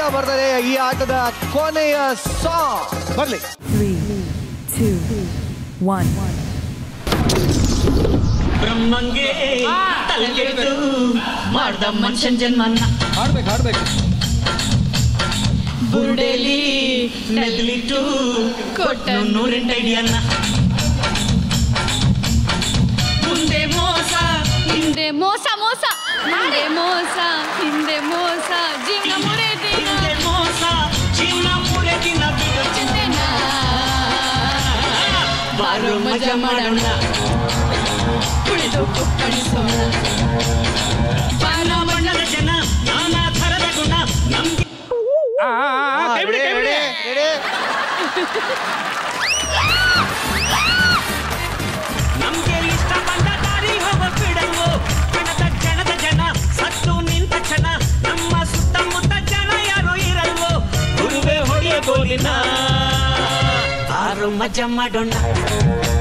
ಬರ್ತಾರೆ ಈ ಆಟದ ಕೊನೆಯ ಸಾಂಗ್ ಬರ್ಲಿ Three, two, one. ಬ್ರಹ್ಮಂಗೆ ತಲೆಗೆಟ್ಟು ಮಾಡ್ದ ಮನುಷ್ಯನ್ ಜನ್ಮನ್ನ ಹಾಡ್ಬೇಕು ಹಾಡ್ಬೇಕು ಬುರುಡೆಲಿ ನೆದಲಿಟ್ಟು ಕೊಟ್ಟ ನೂರೆಂಟು ಐಡಿಯನ್ನ ಮುಂದೆ ಮೋಸ ಹಿಂದೆ ಮೋಸ ಮೋಸ ಹಿಂದೆ ಮೋಸ ಹಿಂದೆ ಮೋಸ ಜೀವನ ಮುರೆ ದಿನ ಹಿಂದೆ ಮೋಸ ಚಿನ್ನ ಮೂರೆ ದಿನ ಬಿಡು ಚಿಂತೆನ ಬಾರೋ ಮಜಾ ಮಾಡೋಣ ಕುಳಿದು ಕುಪ್ಪಳಿಸೋಣ ನಾನಾ ಬಣ್ಣದ ಜನ ನಾನಾ ಥರದ ಗುಣ ನಮ್ಗೆ ರೆಡಿ ರೆಡಿ ರೆಡಿ ನಮ್ಗೆ ಇಷ್ಟ ಬಂದ ದಾರಿ ಹೋಗ ಬಿಡವು ಕಣದ ಜನದ ಜನ ಸತ್ತು ನಿಂತ ಕ್ಷಣ ನಮ್ಮ ಸುತ್ತಮುತ್ತ ಜನ ಯಾರು ಇರಲ್ವೋ ಗುರುವೆ ಹೊಡೆಯ ಗೋಲಿನ ಆರು ಮಜಾ ಮಾಡೋಣ